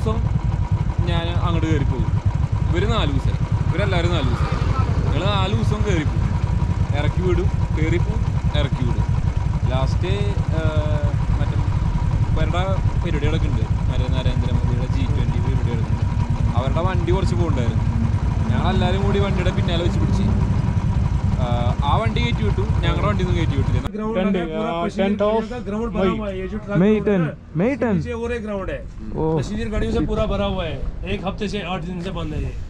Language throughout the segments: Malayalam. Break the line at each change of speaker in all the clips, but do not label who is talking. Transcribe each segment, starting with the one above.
ദിവസം ഞാൻ അങ്ങോട്ട് കയറി പോകും ഇവർ നാല് ദിവസം ഇവരെല്ലാവരും നാല് ദിവസം ഞങ്ങൾ നാല് ദിവസം കയറി പോകും ഇറക്കി വിടും കയറി പോകും ഇറക്കി വിടും ലാസ്റ്റ് മറ്റേ ഇവരുടെ പരിപാടികളൊക്കെ ഉണ്ട് നരേ നരേന്ദ്രമോദിയുടെ ജി ട്വൻ്റി പരിപാടികളൊക്കെ ഉണ്ട് അവരുടെ വണ്ടി കുറച്ച് പോകുന്നുണ്ടായിരുന്നു ഞങ്ങളെല്ലാവരും കൂടി വണ്ടിയുടെ പിന്നാലെ വെച്ച് പിടിച്ച് ആ, ആ വണ്ടി കയറ്റി വിട്ടു ഞങ്ങളുടെ വണ്ടി ഒന്നും കയറ്റി വിട്ടില്ല
ग्राउंड टेंट ऑफ
ग्राउंड भरा हुआ है ये जो ट्रक
मई
रोड
टेन
है,
मई टेन
पीछे और एक ग्राउंड है
ओ
पैसेंजर गाड़ियों से पूरा भरा हुआ है एक हफ्ते से आठ दिन से बंद है ये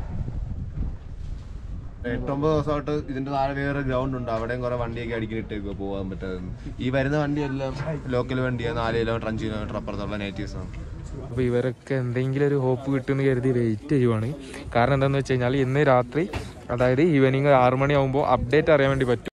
എട്ടൊമ്പത് ദിവസമായിട്ട് ഇതിന്റെ താഴെ വേറെ ഗ്രൗണ്ട് ഉണ്ട് അവിടെയും കുറെ വണ്ടിയൊക്കെ അടിക്കിട്ടേക്ക് പോകാൻ പറ്റാതെ ഈ വരുന്ന വണ്ടിയെല്ലാം ലോക്കൽ വണ്ടിയാണ് നാല് കിലോമീറ്റർ അഞ്ച് കിലോമീറ്റർ അപ്പുറത്തുള്ള നേറ്റീവ്സ് ആണ്
അപ്പോൾ ഇവരൊക്കെ എന്തെങ്കിലും ഒരു ഹോപ്പ് കിട്ടുമെന്ന് കരുതി വെയിറ്റ് ചെയ്യുവാണ് കാരണം എന്താണെന്ന് വെച്ച് കഴിഞ്ഞാൽ ഇന്ന് രാത്രി അതായത് ഈവനിങ് ആറ് മണിയാകുമ്പോൾ അപ്ഡേറ്റ് അറിയാൻ വേണ്ടി പറ്റും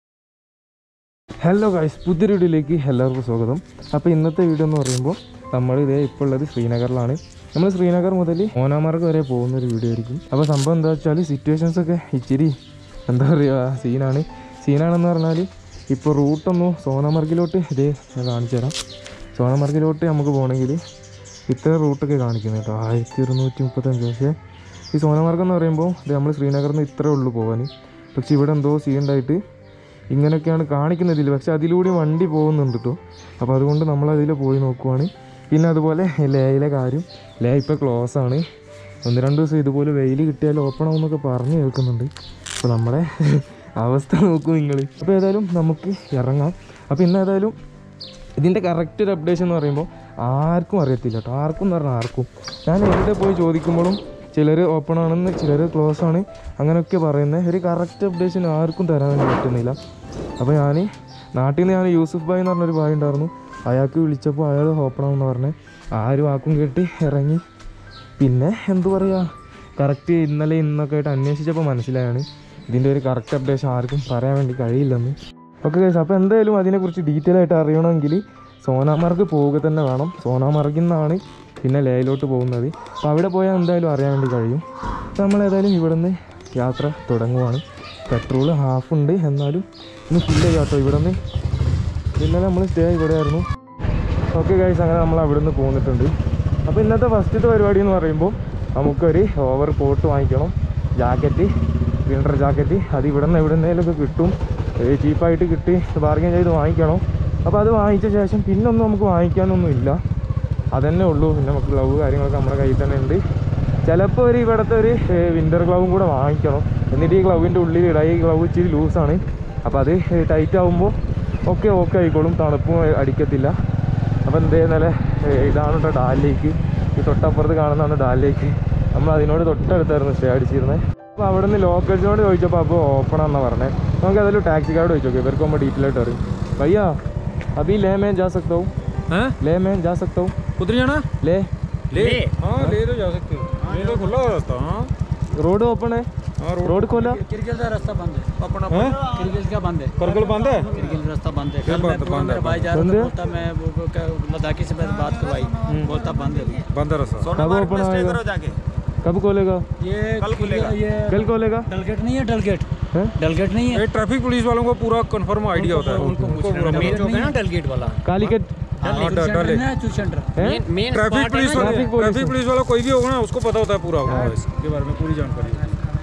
ഹലോ ഗൈസ് പുതിയൊരു വീഡിയോയിലേക്ക് എല്ലാവർക്കും സ്വാഗതം അപ്പോൾ ഇന്നത്തെ വീഡിയോ എന്ന് പറയുമ്പോൾ നമ്മൾ ഇതേ ഇപ്പോൾ ഉള്ളത് ശ്രീനഗറിലാണ് നമ്മൾ ശ്രീനഗർ മുതൽ ഓനാമാർഗ് വരെ പോകുന്ന ഒരു വീഡിയോ ആയിരിക്കും അപ്പോൾ സംഭവം എന്താ വെച്ചാൽ സിറ്റുവേഷൻസ് ഒക്കെ ഇച്ചിരി എന്താ പറയുക സീനാണ് സീനാണെന്ന് പറഞ്ഞാൽ ഇപ്പോൾ റൂട്ടൊന്നും സോനാമാർഗിലോട്ട് ഇതേ ഞാൻ കാണിച്ചു തരാം സോനാമാർഗിലോട്ട് നമുക്ക് പോകണമെങ്കിൽ ഇത്ര റൂട്ടൊക്കെ കാണിക്കുന്നത് കേട്ടോ ആയിരത്തി ഇരുന്നൂറ്റി മുപ്പത്തഞ്ച് പക്ഷേ ഈ സോനമാർഗം എന്ന് പറയുമ്പോൾ ഇത് നമ്മൾ ശ്രീനഗറിൽ നിന്ന് ഇത്രേ ഉള്ളൂ പോകാൻ പക്ഷേ ഇവിടെ എന്തോ സീനുണ്ടായിട്ട് ഇങ്ങനെയൊക്കെയാണ് കാണിക്കുന്നതിൽ പക്ഷെ അതിലൂടെ വണ്ടി പോകുന്നുണ്ട് കേട്ടോ അപ്പോൾ അതുകൊണ്ട് നമ്മൾ അതിൽ പോയി നോക്കുവാണ് പിന്നെ അതുപോലെ ലേയിലെ കാര്യം ലേ ഇപ്പോൾ ക്ലോസ് ആണ് ഒന്ന് രണ്ട് ദിവസം ഇതുപോലെ വെയിൽ കിട്ടിയാൽ ഓപ്പൺ ആവുമെന്നൊക്കെ പറഞ്ഞു കേൾക്കുന്നുണ്ട് അപ്പോൾ നമ്മുടെ അവസ്ഥ നോക്കൂ നിങ്ങൾ അപ്പോൾ ഏതായാലും നമുക്ക് ഇറങ്ങാം അപ്പോൾ ഇന്ന് ഏതായാലും ഇതിൻ്റെ കറക്റ്റ് ഒരു അപ്ഡേഷൻ എന്ന് പറയുമ്പോൾ ആർക്കും അറിയത്തില്ല കേട്ടോ ആർക്കും എന്ന് പറഞ്ഞാൽ ആർക്കും ഞാൻ എവിടെ പോയി ചോദിക്കുമ്പോഴും ചിലർ ഓപ്പൺ ആണെന്ന് ചിലർ ക്ലോസ് ആണ് അങ്ങനെയൊക്കെ പറയുന്നത് ഒരു കറക്റ്റ് അപ്ഡേഷൻ ആർക്കും തരാൻ വേണ്ടി പറ്റുന്നില്ല അപ്പോൾ ഞാൻ നാട്ടിൽ നിന്ന് ഞാൻ യൂസുഫ് ഭായ് എന്ന് പറഞ്ഞൊരു ഭായ് ഉണ്ടായിരുന്നു അയാൾക്ക് വിളിച്ചപ്പോൾ അയാൾ ഓപ്പൺ ആണെന്ന് പറഞ്ഞ് ആരും ആക്കും കേട്ട് ഇറങ്ങി പിന്നെ എന്തു പറയുക കറക്റ്റ് ഇന്നലെ ഇന്നൊക്കെ ആയിട്ട് അന്വേഷിച്ചപ്പോൾ മനസ്സിലായാണ് ഇതിൻ്റെ ഒരു കറക്റ്റ് അപ്ഡേഷൻ ആർക്കും പറയാൻ വേണ്ടി കഴിയില്ലെന്ന് ഓക്കെ ഗൈസ് അപ്പോൾ എന്തായാലും അതിനെക്കുറിച്ച് ഡീറ്റെയിൽ ആയിട്ട് അറിയണമെങ്കിൽ സോനാമാർഗ് പോവുക തന്നെ വേണം സോനാമാർഗിൽ നിന്നാണ് പിന്നെ ലേയിലോട്ട് പോകുന്നത് അപ്പോൾ അവിടെ പോയാൽ എന്തായാലും അറിയാൻ വേണ്ടി കഴിയും അപ്പോൾ നമ്മൾ ഏതായാലും ഇവിടെ നിന്ന് യാത്ര തുടങ്ങുവാണ് പെട്രോൾ ഹാഫ് ഉണ്ട് എന്നാലും ഇന്ന് ഫില്ല് ചെയ്യാം കേട്ടോ ഇവിടെ നിന്ന് ഇന്നലെ നമ്മൾ സ്റ്റേ ഇവിടെ ആയിരുന്നു ഓക്കെ ഗൈസ് അങ്ങനെ നമ്മൾ അവിടെ നിന്ന് പോന്നിട്ടുണ്ട് അപ്പോൾ ഇന്നത്തെ ഫസ്റ്റത്തെ പരിപാടി എന്ന് പറയുമ്പോൾ നമുക്കൊരു ഓവർ കോട്ട് വാങ്ങിക്കണം ജാക്കറ്റ് വിൻ്റർ ജാക്കറ്റ് അത് ഇവിടെ നിന്ന് എവിടെ നിന്നേലൊക്കെ കിട്ടും ചീപ്പായിട്ട് കിട്ടി ബാർഗൻ ചെയ്ത് വാങ്ങിക്കണം അപ്പോൾ അത് വാങ്ങിച്ച ശേഷം പിന്നൊന്നും നമുക്ക് വാങ്ങിക്കാനൊന്നും ഇല്ല അതന്നെ ഉള്ളൂ പിന്നെ നമുക്ക് ഗ്ലൗ കാര്യങ്ങളൊക്കെ നമ്മുടെ കയ്യിൽ തന്നെ ഉണ്ട് ചിലപ്പോൾ ഒരു ഇവിടുത്തെ ഒരു വിൻ്റർ ഗ്ലൗവും കൂടെ വാങ്ങിക്കണം എന്നിട്ട് ഈ ഗ്ലൗവിൻ്റെ ഉള്ളിൽ ഇടാം ഈ ഗ്ലൗ ഇച്ചിരി ലൂസാണ് അപ്പോൾ അത് ടൈറ്റ് ആകുമ്പോൾ ഒക്കെ ഓക്കെ ആയിക്കോളും തണുപ്പും അടിക്കത്തില്ല അപ്പോൾ എന്തേ ഇന്നലെ ഇതാണ് കേട്ടോ ഡാൽ ലേക്ക് ഈ തൊട്ടപ്പുറത്ത് കാണുന്നതാണ് ഡാൽ ലേക്ക് നമ്മൾ അതിനോട് തൊട്ടടുത്തായിരുന്നു സ്റ്റേ അടിച്ചിരുന്നത് അപ്പോൾ അവിടെ നിന്ന് ലോക്കൽസിനോട് ചോദിച്ചപ്പോൾ അപ്പോൾ ഓപ്പൺ ആണെന്നാണ് പറഞ്ഞത് നമുക്ക് അതിൽ ടാക്സിക്കാരോട് ചോദിച്ചു നോക്കി ഇവർക്ക് പോകുമ്പോൾ ഡീറ്റെയിൽ ആയിട്ട് അറിയും भैया अभी ले में जा सकता हूँ
हैं
ले में जा सकता हूँ
उधर जाना
ले
ले हाँ ले तो जा सकते हो ये तो खुला हुआ रास्ता हाँ
रोड ओपन है
हाँ रोड
रोड खोला
किरगिल का रास्ता बंद है
अपना
किरगिल का बंद है
करगल बंद है
किरगिल रास्ता बंद है
क्या
कल मैं
बंद-
पूरा
बंद है,
मेरा भाई जा रहा
बंद
था
है?
बोलता मैं वो- वो क्या- लद्दाखी से मैंने बात करवाई बोलता बंद है
बंद है रास्ता
कब ओपन आएगा कब खोलेगा
ये किरगिल- ये
कल खोलेगा
डलगेट नहीं है डलगेट
हैं?
डलगेट नहीं है
ये ट्रैफिक पुलिस वालों को पूरा कंफर्म आइडिया होता है
उनको पूछना मेन जो है ना डलगेट वाला
कालीकट
हाँ,
डलगेट
डल-
सेंटर
डल-
है चूर सेंटर
हैं?
ट्रैफिक पुलिस वाला
ट्रैफिक पुलिस
ट्रैफिक पुलिस वाला कोई भी होगा ना उसको पता होता है पूरा होगा इसके बारे में पूरी जानकारी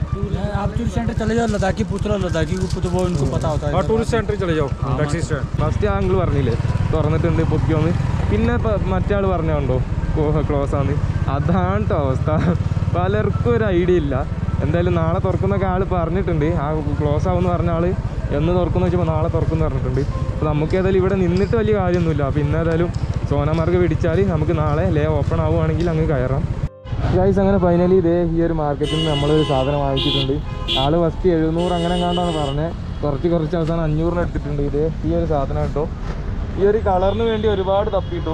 आप चूर सेंटर चले जाओ लद्दाखी पूछ लो लद्दाखी को तो वो उनको पता होता है
हाँ टूरिस्ट सेंटर चले जाओ टैक्सी स्टैंड
ഫസ്റ്റ് ആംഗിൾ പറഞ്ഞില്ലേ തുറന്നിട്ടുണ്ട് പൊക്കിയോന്ന് പിന്നെ പ- മറ്റേ ആൾ പറഞ്ഞുണ്ടോ ക്ലോസ് ആണ് അതാണ് ട്ടോ അവസ്ഥ പലർക്കും ഒരു ഐഡിയ ഇല്ല എന്തായാലും നാളെ തുറക്കുന്നൊക്കെ ആൾ പറഞ്ഞിട്ടുണ്ട് ആ ക്ലോസ് ആവുമെന്ന് പറഞ്ഞ ആൾ എന്ന് തുറക്കുന്ന വെച്ചപ്പോൾ നാളെ തുറക്കുമെന്ന് പറഞ്ഞിട്ടുണ്ട് അപ്പോൾ നമുക്ക് ഏതായാലും ഇവിടെ നിന്നിട്ട് വലിയ കാര്യമൊന്നുമില്ല അപ്പോൾ ഇന്ന് ഏതായാലും സോനാമാർഗ് പിടിച്ചാൽ നമുക്ക് നാളെ ലേ ഓപ്പൺ ആവുകയാണെങ്കിൽ അങ്ങ് കയറാം ഗൈസ് അങ്ങനെ ഫൈനലി ഇതേ ഈ ഒരു മാർക്കറ്റിൽ നിന്ന് നമ്മളൊരു സാധനം വാങ്ങിച്ചിട്ടുണ്ട് ആള് ഫസ്റ്റ് എഴുന്നൂറ് അങ്ങനെ കണ്ടാണ് പറഞ്ഞത് കുറച്ച് കുറച്ച് അവസാനം അഞ്ഞൂറിന് എടുത്തിട്ടുണ്ട് ഇതേ ഈ ഒരു സാധനം കേട്ടോ ഈ ഒരു കളറിന് വേണ്ടി ഒരുപാട് തപ്പിട്ടു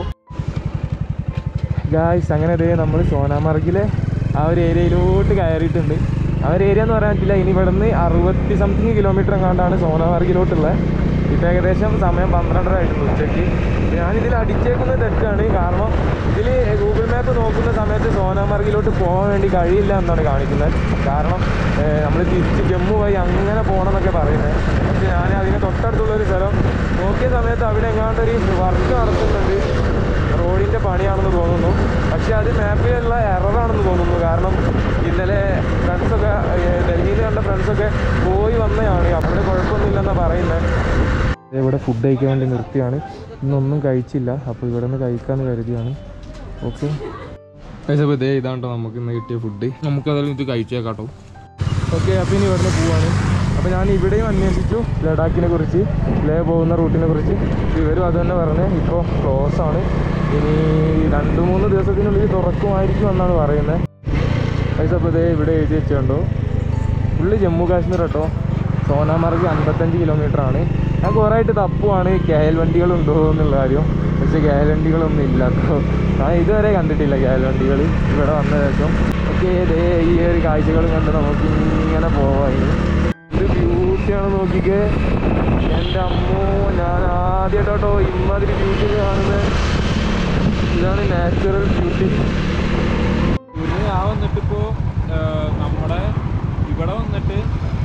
ഗായ്സ് അങ്ങനെ ഇതേ നമ്മൾ സോനാമാർഗിലെ ആ ഒരു ഏരിയയിലോട്ട് കയറിയിട്ടുണ്ട് ആ ഒരു ഏരിയ എന്ന് പറയാൻ പറ്റില്ല ഇനി ഇവിടെ നിന്ന് അറുപത്തി സംതിങ് കിലോമീറ്റർ എങ്ങാണ്ടാണ് സോനാമാർഗിലോട്ടുള്ളത് ഇപ്പം ഏകദേശം സമയം പന്ത്രണ്ടര ആയിട്ടുണ്ട് ഉച്ചയ്ക്ക് ഞാനിതിൽ അടിച്ചേക്കുന്നത് തെറ്റാണ് കാരണം ഇതിൽ ഗൂഗിൾ മാപ്പ് നോക്കുന്ന സമയത്ത് സോനാമാർഗിലോട്ട് പോകാൻ വേണ്ടി കഴിയില്ല എന്നാണ് കാണിക്കുന്നത് കാരണം നമ്മൾ തിരിച്ച് ജമ്മു വഴി അങ്ങനെ പോകണം എന്നൊക്കെ പറയുന്നത് പക്ഷെ ഞാൻ അതിന് തൊട്ടടുത്തുള്ള ഒരു സ്ഥലം നോക്കിയ സമയത്ത് അവിടെ എങ്ങാണ്ടൊരു വർക്ക് നടത്തുന്നുണ്ട് റോഡിൻ്റെ പണിയാണെന്ന് തോന്നുന്നു പക്ഷെ അത് മാപ്പിലുള്ള എററാണെന്ന് തോന്നുന്നു കാരണം ഇന്നലെ ഫ്രണ്ട്സൊക്കെ ഡൽഹിയിൽ കണ്ട ഫ്രണ്ട്സൊക്കെ പോയി വന്നതാണ് അവിടെ കുഴപ്പമൊന്നുമില്ലെന്നാണ് പറയുന്നത് ഇവിടെ ഫുഡ് കഴിക്കാൻ വേണ്ടി നിർത്തിയാണ് ഇന്നൊന്നും കഴിച്ചില്ല അപ്പോൾ ഇവിടെ നിന്ന് കഴിക്കാമെന്ന് കരുതിയാണ് ഓക്കെ കഴിച്ചപ്പോൾ ഇതേ ഇതാണ്ടോ നമുക്ക് ഇന്ന് കിട്ടിയ ഫുഡ് നമുക്ക് അതെല്ലാം ഇത് കഴിച്ചേക്കാട്ടോ ഓക്കെ അപ്പോൾ ഇനി ഇവിടുന്ന് പോവാണ് അപ്പോൾ ഞാൻ ഇവിടെയും അന്വേഷിച്ചു ലഡാക്കിനെ കുറിച്ച് ലേ പോകുന്ന റൂട്ടിനെ കുറിച്ച് ഇവരും അത് തന്നെ പറഞ്ഞ് ഇപ്പോൾ ക്ലോസ് ആണ് ഇനി രണ്ട് മൂന്ന് ദിവസത്തിനുള്ളിൽ തുറക്കുമായിരിക്കും എന്നാണ് പറയുന്നത് പൈസ അപ്പോൾ ഇതേ ഇവിടെ എഴുതി വെച്ചുകൊണ്ടോ ഫുള്ള് ജമ്മു കാശ്മീർ കേട്ടോ സോനാമാർഗ് അൻപത്തഞ്ച് കിലോമീറ്റർ ആണ് ഞാൻ കുറേ ആയിട്ട് തപ്പുവാണ് കേൽ വണ്ടികളുണ്ടോ എന്നുള്ള കാര്യം പക്ഷേ കേൽ വണ്ടികളൊന്നും ഇല്ല കേട്ടോ ഞാൻ ഇതുവരെ കണ്ടിട്ടില്ല കേൽ വണ്ടികൾ ഇവിടെ വന്ന ശേഷം ഓക്കെ ഇതേ ഈ ഒരു കാഴ്ചകൾ കണ്ട് നമുക്ക് ഇങ്ങനെ പോവാം ഇനി ഇത് ബ്യൂട്ടിയാണ് നോക്കിക്കേ എൻ്റെ അമ്മോ ഞാൻ ആദ്യമായിട്ടോ ഇമ്മാതിരി ബ്യൂട്ടി കാണുന്നത് ഇതാണ് നാച്ചുറൽ ബ്യൂട്ടി
ഇവര് ആ വന്നിട്ട് ഇപ്പോ നമ്മുടെ ഇവിടെ വന്നിട്ട്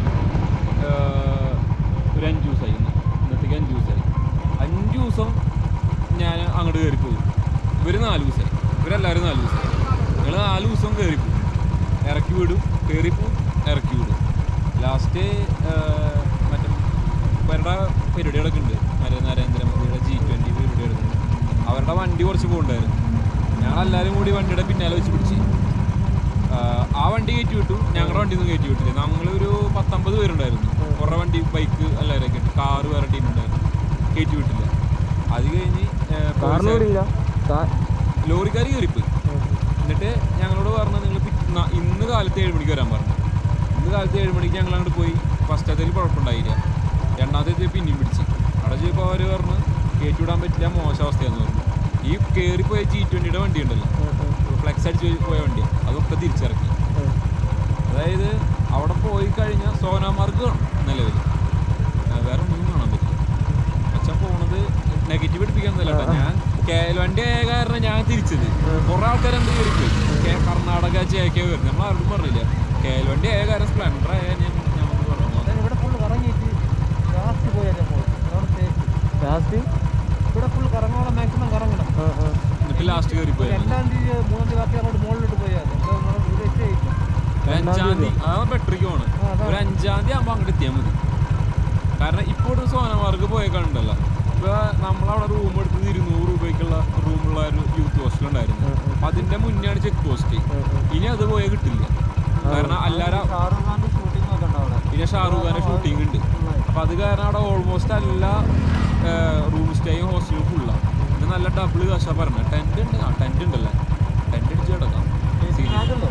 ഏഹ്, ഒരു അഞ്ച് ദിവസമായി ഇന്ന് ഇന്നത്തേക്ക് അഞ്ച് ദിവസമായി അഞ്ച് ദിവസം ഞാൻ അങ്ങോട്ട് കയറിപ്പോയി ഇവര് നാല് ദിവസമായി ഇവരെല്ലാവരും നാല് ദിവസമായി ഞങ്ങൾ നാല് ദിവസം കയറിപ്പോയി ഇറക്കി വിടും കയറിപ്പോവും ഇറക്കി വിടും ലാസ്റ്റ് മറ്റേ ഇവരുടെ പരിപാടികളൊക്കെ ഉണ്ട് നരേ- നരേന്ദ്രമോദിയുടെ ജി ട്വൻ്റി പരിപാടികളൊക്കെ ഉണ്ട് അവരുടെ വണ്ടി കുറച്ച് പോകണ്ടായിരുന്നു ഞങ്ങളെല്ലാവരും കൂടി വണ്ടിയുടെ പിന്നാലെ വെച്ച് പിടിച്ച് ആഹ് ആ വണ്ടി കയറ്റി വിട്ടു ഞങ്ങളുടെ വണ്ടി ഒന്നും കയറ്റി വിട്ടില്ല ഞങ്ങളൊരു പത്തൊമ്പത് പേരുണ്ടായിരുന്നു കുറേ വണ്ടി ബൈക്ക് എല്ലാവരും കയറ്റി കാറ് വേറെ ടീം ഉണ്ടായിരുന്നു കയറ്റി വിട്ടില്ല അത് കഴിഞ്ഞ് ആഹ്
കാറിന്
പോലീസുകാർ-
വിടില്ല
ലോറിക്കാർ കയറിപ്പോയി എന്നിട്ട് ഞങ്ങളോട് പറഞ്ഞു നിങ്ങൾ ഇന്ന് കാലത്ത് ഏഴ് മണിക്ക് വരാൻ പറഞ്ഞു ഇന്ന് കാലത്ത് ഏഴ് മണിക്ക് ഞങ്ങൾ അങ്ങോട്ട് പോയി ഫസ്റ്റത്തേൽ കുഴപ്പമുണ്ടായില്ല രണ്ടാമത്തെ പിന്നെയും പിടിച്ച് അവിടെ ചോദിച്ചപ്പോൾ അവർ പറഞ്ഞു കയറ്റി വിടാൻ പറ്റില്ല മോശം അവസ്ഥയാന്ന് പറഞ്ഞു ഈ കയറിപ്പോയ ജി ട്വൻറ്റിയുടെ വണ്ടി ഉണ്ടല്ലോ ഫ്ലെക്സ് അടിച്ച് പോയ വണ്ടി അതൊക്കെ തിരിച്ചിറക്കി അതായത് അവിടെ പോയി കഴിഞ്ഞാൽ സോനാമാർഗ് കാണും നിലവിൽ വേറെ ഒന്നും കാണാൻ പറ്റില്ല അച്ഛൻ പോണത് നെഗറ്റീവ് എടുപ്പിക്കാന്നല്ല കേട്ടോ ഞാൻ കേരള വണ്ടി ആയ കാരണം ഞാൻ തിരിച്ചത് കുറെ ആൾക്കാർ എന്ത് കയറിപ്പോയി കേ- കർണാടക ചേക്കെ വരുന്നത് നമ്മൾ ആരോടും പറഞ്ഞില്ല കേരള വണ്ടി ആയ കാരണം സ്പ്ലെൻഡർ ആയ ഞാൻ ഞങ്ങൾക്ക് പറഞ്ഞു
ഇവിടെ ഫുൾ കറങ്ങിയിട്ട് ലാസ്റ്റ് പോയാൽ
ലാസ്റ്റ്
ഇവിടെ ഫുൾ കറങ്ങോളം മാക്സിമം കറങ്ങണം
എന്നിട്ട് ലാസ്റ്റ് കയറിപ്പോയി
രണ്ടാം തീയതി മൂന്നാം തീയതി രാത്രി അങ്ങോട്ട് മുകളിലോട്ട് പോയാൽ ഒരു രക്ഷയില്ല
ഒരു അഞ്ചാം തീയതി അതാണ് ബെറ്ററിക്ക് പോണ് ഒരു അഞ്ചാം തീയതി ആകുമ്പോൾ അങ്ങോട്ട് എത്തിയാൽ മതി കാരണം ഇപ്പോൾ ഒരു സോനമാർക്ക് പോയേക്കാളുണ്ടല്ലോ ഇപ്പൊ നമ്മളവിടെ റൂം എടുത്തത് ഇരുന്നൂറ് രൂപയ്ക്കുള്ള റൂമുള്ള ഒരു യൂത്ത് ഹോസ്റ്റൽ ഉണ്ടായിരുന്നു അപ്പൊ അതിന്റെ മുന്നെയാണ് ചെക്ക് പോസ്റ്റ് ഇനി അത് പോയാൽ കിട്ടില്ല കാരണം എല്ലാരും
ഷാറുഖ് ഖാന്റെ ഷൂട്ടിംഗ് ഒക്കെ ഉണ്ടാവും അവിടെ
പിന്നെ ഷാറൂഖ് ഖാന്റെ ഷൂട്ടിംഗ് ഉണ്ട് അപ്പൊ അത് കാരണം അവിടെ ഓൾമോസ്റ്റ് എല്ലാ റൂം സ്റ്റേയും ഹോസ്റ്റലും ഫുള്ളാണ് പിന്നെ നല്ല ഡബിൾ കാശാ പറഞ്ഞത് ടെന്റ് ഉണ്ട് ആ ടെന്റ് ഉണ്ടല്ലേ ടെന്റ് അടിച്ച് കിടക്കാം സീനില്ല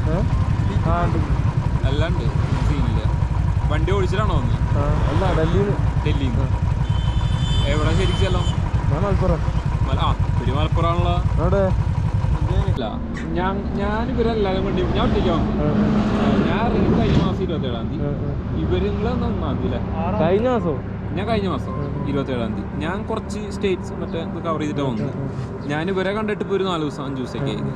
ആ ഉണ്ട്
എല്ലാം ഉണ്ട് സീനില്ല വണ്ടി ഓടിച്ചിട്ടാണോ വന്നത്
ആ, അല്ല ഡൽഹിയിൽ
ഡൽഹിയിൽ നിന്ന് എവിടെ ശരിക്കല്ലോ
ഞാൻ മലപ്പുറം
ആ ഒരു മലപ്പുറമാണല്ലോ
അവിടെ
അല്ല ഞാൻ ഞാൻ ഇവരെല്ലാവരും വേണ്ടി ഞാൻ ഒറ്റയ്ക്ക് വന്നു ഞാൻ ഇറങ്ങി കഴിഞ്ഞ മാസം ഇരുപത്തേഴാം തീയതി ഇവര് നിങ്ങൾ ഒന്നാം തീയതി അല്ലേ
കഴിഞ്ഞ മാസോ
ഞാൻ കഴിഞ്ഞ മാസം ഇരുപത്തേഴാം തീയതി ഞാൻ കുറച്ച് സ്റ്റേറ്റ്സ് മറ്റേ ഇത് കവർ ചെയ്തിട്ടാണ് വന്നത് ഞാൻ ഇവരെ കണ്ടിട്ട് ഇപ്പോൾ ഒരു നാല് ദിവസം അഞ്ച് ദിവസമൊക്കെ ആയി